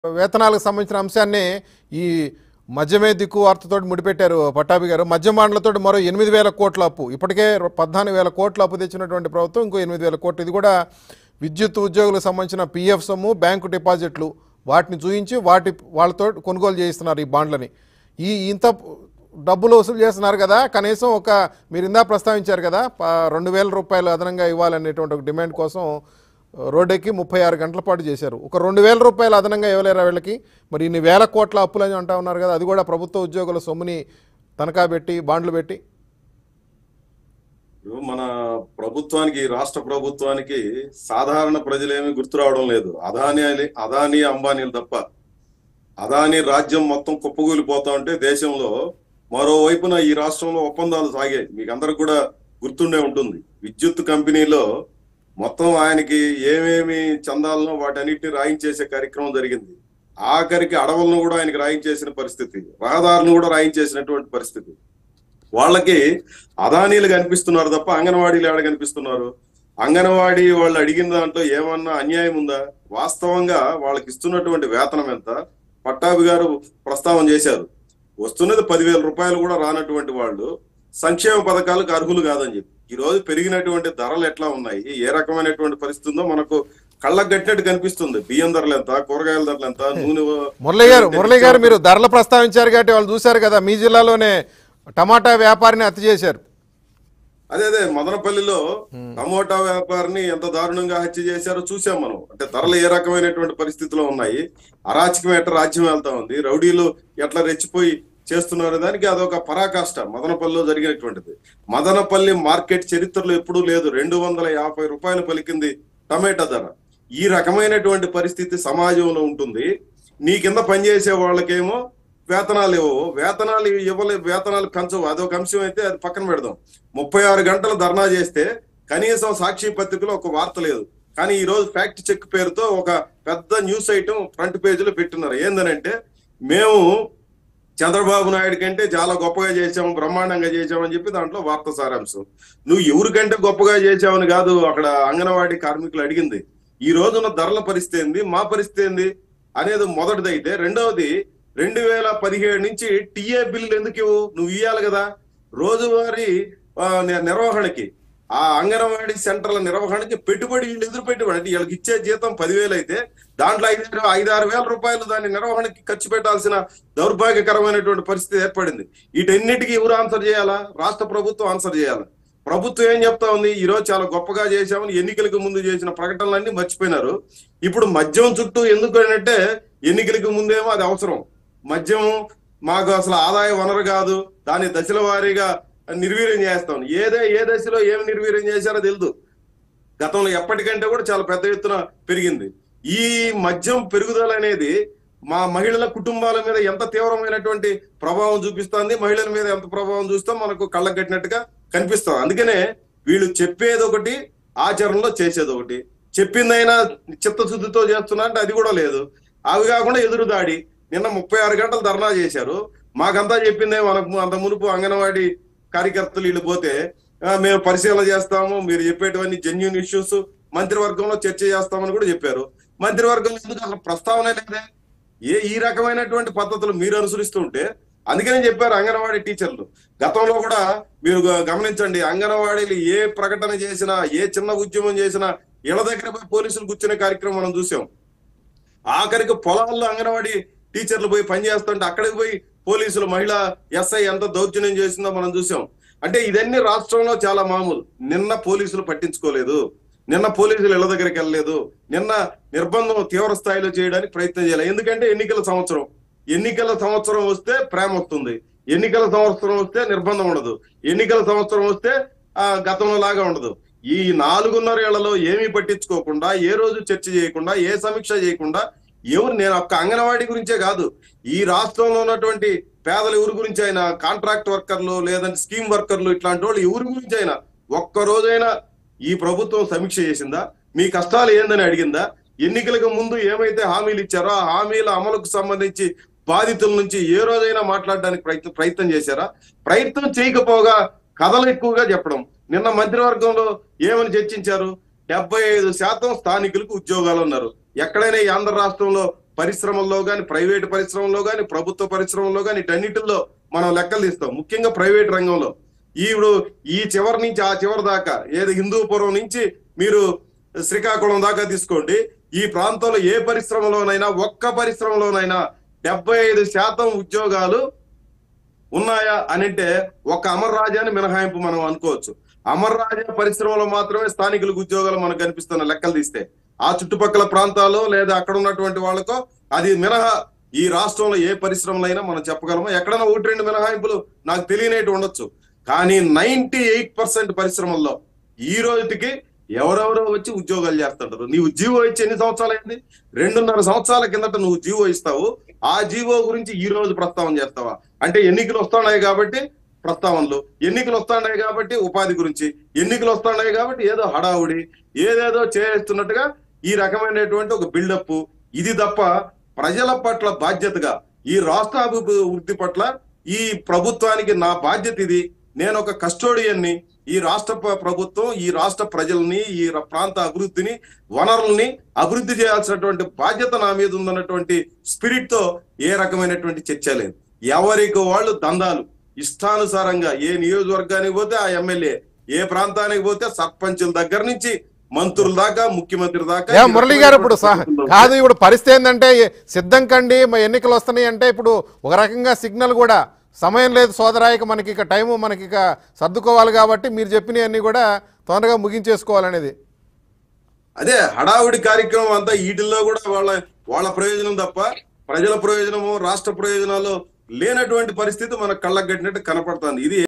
వేతనాలకు సంబంధించిన అంశాన్ని ఈ మద్యమే దిక్కు వార్తతో ముడిపెట్టారు పట్టాభి గారు మద్యం బాండ్లతో మరో ఎనిమిది వేల కోట్ల అప్పు ఇప్పటికే పద్నాలుగు వేల కోట్ల అప్పు తెచ్చినటువంటి ప్రభుత్వం ఇంకో ఎనిమిది వేల కోట్లు ఇది కూడా విద్యుత్ ఉద్యోగులకు సంబంధించిన పిఎఫ్ సొమ్ము బ్యాంకు డిపాజిట్లు వాటిని చూయించి వాటి వాళ్ళతో కొనుగోలు చేయిస్తున్నారు ఈ బాండ్లని ఈ ఇంత డబ్బులు వసూలు చేస్తున్నారు కదా కనీసం ఒక మీరు ఇందా ప్రస్తావించారు కదా ప- రెండు వేల రూపాయలు అదనంగా ఇవ్వాలనేటువంటి ఒక డిమాండ్ కోసం రోడ్డెక్కి ముప్పై ఆరు గంటల పాటు చేశారు ఒక రెండు వేల రూపాయలు అదనంగా ఇవ్వలేరా వీళ్ళకి మరి ఇన్ని వేల కోట్ల అప్పులని అంటా ఉన్నారు కదా అది కూడా ప్రభుత్వ ఉద్యోగుల సొమ్ముని తనఖా పెట్టి బాండ్లు పెట్టి ఇప్పుడు మన ప్రభుత్వానికి రాష్ట్ర ప్రభుత్వానికి సాధారణ ప్రజలేమి గుర్తు రావడం లేదు అదాని అదాని అంబానీలు తప్ప అదాని రాజ్యం మొత్తం కుప్పగూలిపోతా ఉంటే దేశంలో మరోవైపున ఈ రాష్ట్రంలో ఒప్పందాలు సాగాయి మీకు అందరికి కూడా గుర్తుండే ఉంటుంది విద్యుత్ కంపెనీలో మొత్తం ఆయనకి ఏమేమి చందాలనో వాటన్నిటిని రాయించేసే కార్యక్రమం జరిగింది ఆఖరికి అడవులను కూడా ఆయనకి రాయించేసిన పరిస్థితి రహదారులను కూడా రాయించేసినటువంటి పరిస్థితి వాళ్ళకి అదానీలు కనిపిస్తున్నారు తప్ప అంగన్వాడీలు ఎక్కడ కనిపిస్తున్నారు అంగన్వాడీ వాళ్ళు అడిగిన దాంట్లో ఏమన్నా అన్యాయం ఉందా వాస్తవంగా వాళ్ళకి ఇస్తున్నటువంటి వేతనం ఎంత పట్టాభి గారు ప్రస్తావన చేశారు వస్తున్నది పదివేల రూపాయలు కూడా రానటువంటి వాళ్ళు సంక్షేమ పథకాలకు అర్హులు కాదని చెప్పి ఈ రోజు పెరిగినటువంటి ధరలు ఎట్లా ఉన్నాయి ఏ రకమైనటువంటి పరిస్థితి ఉందో మనకు కళ్ళకు కట్టినట్టు కనిపిస్తుంది బియ్యం ధరలు ఎంత కూరగాయల ధరలు ఎంత నూనె మురళి గారు మురళి గారు మీరు ధరలు ప్రస్తావించారు కాబట్టి వాళ్ళు చూశారు కదా మీ జిల్లాలోనే టమాటా వ్యాపారిని హత్య చేశారు అదే అదే మదనపల్లిలో టమోటా వ్యాపారిని ఎంత దారుణంగా హత్య చేశారో చూసాం మనం అంటే ధరలు ఏ రకమైనటువంటి పరిస్థితిలో ఉన్నాయి అరాచకం ఎట్లా రాజ్యం వెళ్తా ఉంది రౌడీలు ఎట్లా రెచ్చిపోయి చేస్తున్నారు దానికి అదొక పరాకాష్ట మదనపల్లిలో జరిగినటువంటిది మదనపల్లి మార్కెట్ చరిత్రలో ఎప్పుడూ లేదు రెండు వందల యాభై రూపాయలు పలికింది టమాటా ధర ఈ రకమైనటువంటి పరిస్థితి సమాజంలో ఉంటుంది నీ కింద పనిచేసే వాళ్ళకేమో వేతనాలు ఇవ్వవు వేతనాలు ఇవ్వలే వేతనాలు పెంచవు అదొక అంశం అయితే అది పక్కన పెడదాం ముప్పై ఆరు గంటలు ధర్నా చేస్తే కనీసం సాక్షి పత్రికలో ఒక వార్త లేదు కానీ ఈ రోజు ఫ్యాక్ట్ చెక్ పేరుతో ఒక పెద్ద న్యూస్ ఐటమ్ ఫ్రంట్ పేజీలో పెట్టున్నారు ఏందనంటే మేము చంద్రబాబు నాయుడు కంటే చాలా గొప్పగా చేశాము బ్రహ్మాండంగా చేశామని చెప్పి దాంట్లో వార్త సారాంశం నువ్వు ఎవరికంటే గొప్పగా చేశావని కాదు అక్కడ అంగన్వాడీ కార్మికులు అడిగింది ఈ రోజున ధరల పరిస్థితి ఏంది మా పరిస్థితి ఏంది అనేది మొదటిదైతే రెండవది రెండు వేల పదిహేడు నుంచి టీఏ బిల్లు ఎందుకు ఇవ్వు నువ్వు ఇవ్వాలి కదా రోజువారీ ఆ, ని- నిర్వహణకి ఆ అంగన్వాడీ సెంటర్ల నిర్వహణకి పెట్టుబడి వీళ్ళు ఎదురు పెట్టుబడి అంటే వీళ్ళకి ఇచ్చే జీతం పదివేలు అయితే దాంట్లో ఐదు ఐదారు వేల రూపాయలు దాని నిర్వహణకి ఖర్చు పెట్టాల్సిన దౌర్భాగ్యకరమైనటువంటి పరిస్థితి ఏర్పడింది వీటన్నిటికీ ఎవరు ఆన్సర్ చేయాలా రాష్ట్ర ప్రభుత్వం ఆన్సర్ చేయాలా ప్రభుత్వం ఏం చెప్తా ఉంది ఈ రోజు చాలా గొప్పగా చేశామని ఎన్నికలకు ముందు చేసిన ప్రకటనలన్నీ మర్చిపోయినారు ఇప్పుడు మద్యం చుట్టూ ఎందుకు అంటే ఎన్నికలకు ముందేమో అది అవసరం మద్యం మాకు అసలు ఆదాయ వనరు కాదు దాని దశల వారీగా నిర్వీర్యం చేస్తాం ఏదే ఏ దశలో ఏమి నిర్వీర్యం చేశారో తెలుదు గతంలో ఎప్పటికంటే కూడా చాలా పెద్ద ఎత్తున పెరిగింది ఈ మద్యం పెరుగుదల అనేది మా మహిళల కుటుంబాల మీద ఎంత తీవ్రమైనటువంటి ప్రభావం చూపిస్తుంది మహిళల మీద ఎంత ప్రభావం చూస్తాం మనకు కళ్ళకు కట్టినట్టుగా కనిపిస్తుంది అందుకనే వీళ్ళు చెప్పేది ఒకటి ఆచరణలో చేసేది ఒకటి చెప్పిందైనా చిత్తశుద్ధితో చేస్తున్నా అంటే అది కూడా లేదు అవి కాకుండా ఎదురు దాడి నిన్న ముప్పై ఆరు గంటలు ధర్నా చేశారు మాకంతా చెప్పిందే మనకు అంత మునుపు అంగన్వాడీ కార్యకర్తలు వీళ్ళు పోతే "ఆ, మేము పరిశీలన చేస్తాము మీరు చెప్పేటివన్నీ జెన్యున్ ఇష్యూస్ మంత్రివర్గంలో చర్చ చేస్తామని కూడా చెప్పారు మంత్రివర్గంలో ఎందుకు అసలు ప్రస్తావన లేదే ఏ ఈ రకమైనటువంటి పద్ధతులు మీరు అనుసరిస్తుంటే అందుకనే చెప్పారు అంగన్వాడీ టీచర్లు గతంలో కూడా మీరు గ- గమనించండి అంగన్వాడీలు ఏ ప్రకటన చేసినా ఏ చిన్న ఉద్యమం చేసినా ఇళ్ల దగ్గర పోయి పోలీసులు కూర్చునే కార్యక్రమం మనం చూసాం ఆఖరికి పొలాల్లో అంగన్వాడీ టీచర్లు పోయి పనిచేస్తుంటే అక్కడికి పోయి పోలీసులు మహిళ ఎస్ఐ ఎంత దౌర్జన్యం చేసిందో మనం చూసాం అంటే ఇదన్నీ రాష్ట్రంలో చాలా మామూలు నిన్న పోలీసులు పట్టించుకోలేదు నిన్న పోలీసులు ఇళ్ల దగ్గరికి వెళ్ళలేదు నిన్న నిర్బంధం తీవ్ర స్థాయిలో చేయడానికి ప్రయత్నం చేయాలి ఎందుకంటే ఎన్నికల సంవత్సరం ఎన్నికల సంవత్సరం వస్తే ప్రేమ వస్తుంది ఎన్నికల సంవత్సరం వస్తే నిర్బంధం ఉండదు ఎన్నికల సంవత్సరం వస్తే ఆ గతంలో లాగా ఉండదు ఈ నాలుగున్నర ఏళ్లలో ఏమీ పట్టించుకోకుండా ఏ రోజు చర్చ చేయకుండా ఏ సమీక్ష చేయకుండా ఎవరు నేను ఒక్క అంగన్వాడీ గురించే కాదు ఈ రాష్ట్రంలో ఉన్నటువంటి పేదలు ఎవరి గురించి అయినా కాంట్రాక్ట్ వర్కర్లు లేదంటే స్కీమ్ వర్కర్లు ఇట్లాంటి వాళ్ళు ఎవరి గురించి అయినా ఒక్క రోజైనా ఈ ప్రభుత్వం సమీక్ష చేసిందా మీ కష్టాలు ఏందని అడిగిందా ఎన్నికలకు ముందు ఏమైతే హామీలు ఇచ్చారో ఆ హామీల అమలుకు సంబంధించి బాధితుల నుంచి ఏ రోజైనా మాట్లాడడానికి ప్రయత్నం ప్రయత్నం చేశారా ప్రయత్నం చేయకపోగా కథలు ఎక్కువగా చెప్పడం నిన్న మంత్రివర్గంలో ఏమని చర్చించారు డెబ్బై ఐదు శాతం స్థానికులకు ఉద్యోగాలు ఉన్నారు ఎక్కడైనా ఈ ఆంధ్ర రాష్ట్రంలో పరిశ్రమల్లో గాని ప్రైవేట్ పరిశ్రమల్లో గాని ప్రభుత్వ పరిశ్రమల్లో గాని ఇటన్నిటిలో మనం లెక్కలు తీస్తాం ముఖ్యంగా ప్రైవేట్ రంగంలో ఇప్పుడు ఈ చివరి నుంచి ఆ చివరి దాకా ఏది హిందూపురం నుంచి మీరు శ్రీకాకుళం దాకా తీసుకోండి ఈ ప్రాంతంలో ఏ పరిశ్రమలోనైనా ఒక్క పరిశ్రమలోనైనా డెబ్బై ఐదు శాతం ఉద్యోగాలు ఉన్నాయా అని అంటే ఒక అమర్ రాజాని మినహాయింపు మనం అనుకోవచ్చు అమర్ రాజా పరిశ్రమలో మాత్రమే స్థానికులకు ఉద్యోగాలు మనకు కనిపిస్తున్న లెక్కలు తీస్తే ఆ చుట్టుపక్కల ప్రాంతాల్లో లేదా అక్కడ ఉన్నటువంటి వాళ్ళకో అది మినహా ఈ రాష్ట్రంలో ఏ పరిశ్రమలైనా మనం చెప్పగలమా ఎక్కడైనా ఒకటి రెండు మినహాయింపులు నాకు తెలియనేటి ఉండొచ్చు కానీ నైన్టీ ఎయిట్ పర్సెంట్ పరిశ్రమల్లో ఈ రోజుకి ఎవరెవరో వచ్చి ఉద్యోగాలు చేస్తుంటారు నీవు జీవో ఇచ్చి ఎన్ని సంవత్సరాలు అయింది రెండున్నర సంవత్సరాల కిందట నువ్వు జీవో ఇస్తావు ఆ జీవో గురించి ఈ రోజు ప్రస్తావన చేస్తావా అంటే ఎన్నికలు వస్తున్నాయి కాబట్టి ప్రస్తావనలు ఎన్నికలు వస్తున్నాయి కాబట్టి ఉపాధి గురించి ఎన్నికలు వస్తున్నాయి కాబట్టి ఏదో హడావుడి ఏదేదో చేస్తున్నట్టుగా ఈ రకమైనటువంటి ఒక బిల్డప్ ఇది తప్ప ప్రజల పట్ల బాధ్యతగా ఈ రాష్ట్ర అభివృద్ధి పట్ల ఈ ప్రభుత్వానికి నా బాధ్యత ఇది నేను ఒక కస్టోడియన్ని ఈ రాష్ట్ర ప్ర- ప్రభుత్వం ఈ రాష్ట్ర ప్రజల్ని ఈ ర- ప్రాంత అభివృద్ధిని వనరుల్ని అభివృద్ధి చేయాల్సినటువంటి బాధ్యత నా మీద ఉందన్నటువంటి స్పిరిట్ తో ఏ రకమైనటువంటి చర్చ లేదు ఎవరికి వాళ్ళు దందాలు ఇష్టానుసారంగా ఏ నియోజకవర్గానికి పోతే ఆ ఎమ్మెల్యే ఏ ప్రాంతానికి పోతే సర్పంచుల దగ్గర నుంచి మంత్రుల దాకా ముఖ్యమంత్రి దాకా ఏ ఈ మురళి గారు ఇప్పుడు సహ- రకమైనటువంటి కాదు ఇప్పుడు పరిస్థితి ఏంటంటే సిద్ధం కండి మా ఎన్నికలు వస్తున్నాయి అంటే ఇప్పుడు ఒక రకంగా సిగ్నల్ కూడా సమయం లేదు సోదరాయిక మనకి ఇక టైము మనకి ఇక సర్దుకోవాలి కాబట్టి మీరు చెప్పినవన్నీ కూడా తొందరగా ముగించేసుకోవాలనేది అదే హడావుడి కార్యక్రమం అంతా వీటిల్లో కూడా వాళ్ళ వాళ్ళ ప్రయోజనం తప్ప ప్రజల ప్రయోజనము రాష్ట్ర ప్రయోజనాలు లేనటువంటి పరిస్థితి మనకు కళ్ళకు కట్టినట్టు కనపడుతుంది ఇది